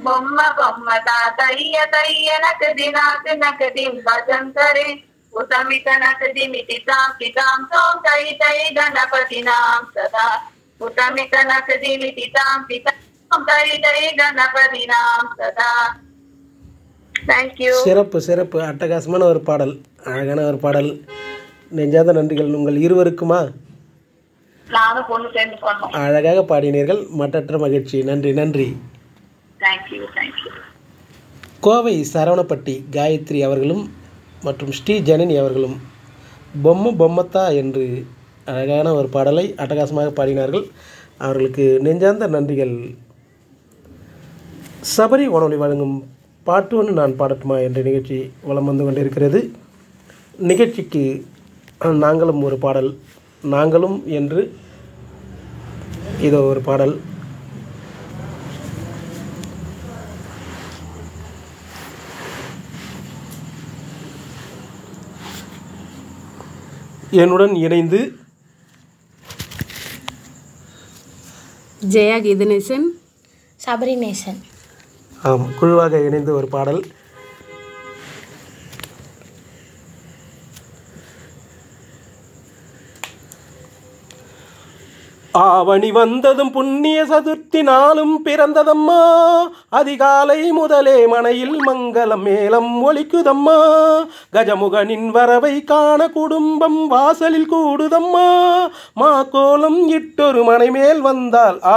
బొమ్మ బొమ్మ తాతయ్య తయ్య నకది నాకు నకది భజంతరే ఉతమిత నకది మితి తాం పితాం తోం తై తై గణపతి నాం సదా ఉతమిత నకది మితి తాం పితాం తై తై గణపతి నాం సదా థ్యాంక్ యూ சிறப்பு சிறப்பு அட்டகாசமான ஒரு பாடல் அழகான ஒரு பாடல் நெஞ்சாத நன்றிகள் உங்கள் இருவருக்குமா நானும் பொண்ணு சேர்ந்து பண்ணோம் அழகாக பாடினீர்கள் மட்டற்ற மகிழ்ச்சி நன்றி நன்றி தேங்க்யூ தேங்க்யூ கோவை சரவணப்பட்டி காயத்ரி அவர்களும் மற்றும் ஸ்ரீ ஜனனி அவர்களும் பொம்மை பொம்மத்தா என்று அழகான ஒரு பாடலை அட்டகாசமாக பாடினார்கள் அவர்களுக்கு நெஞ்சார்ந்த நன்றிகள் சபரி வானொலி வழங்கும் பாட்டு ஒன்று நான் பாடட்டுமா என்ற நிகழ்ச்சி வலம் வந்து கொண்டிருக்கிறது நிகழ்ச்சிக்கு நாங்களும் ஒரு பாடல் நாங்களும் என்று இதோ ஒரு பாடல் என்னுடன் இணைந்து ஜெயா கீதநேசன் சபரிநேசன் ஆம் குழுவாக இணைந்து ஒரு பாடல் ஆவணி வந்ததும் புண்ணிய சதுர்த்தி நாளும் பிறந்ததம்மா அதிகாலை முதலே மனையில் மங்களம் மேளம் ஒலிக்குதம்மா கஜமுகனின் வரவை காண குடும்பம் வாசலில் கூடுதம்மா மா கோலம் இட்டொரு மனை மேல் வந்தால்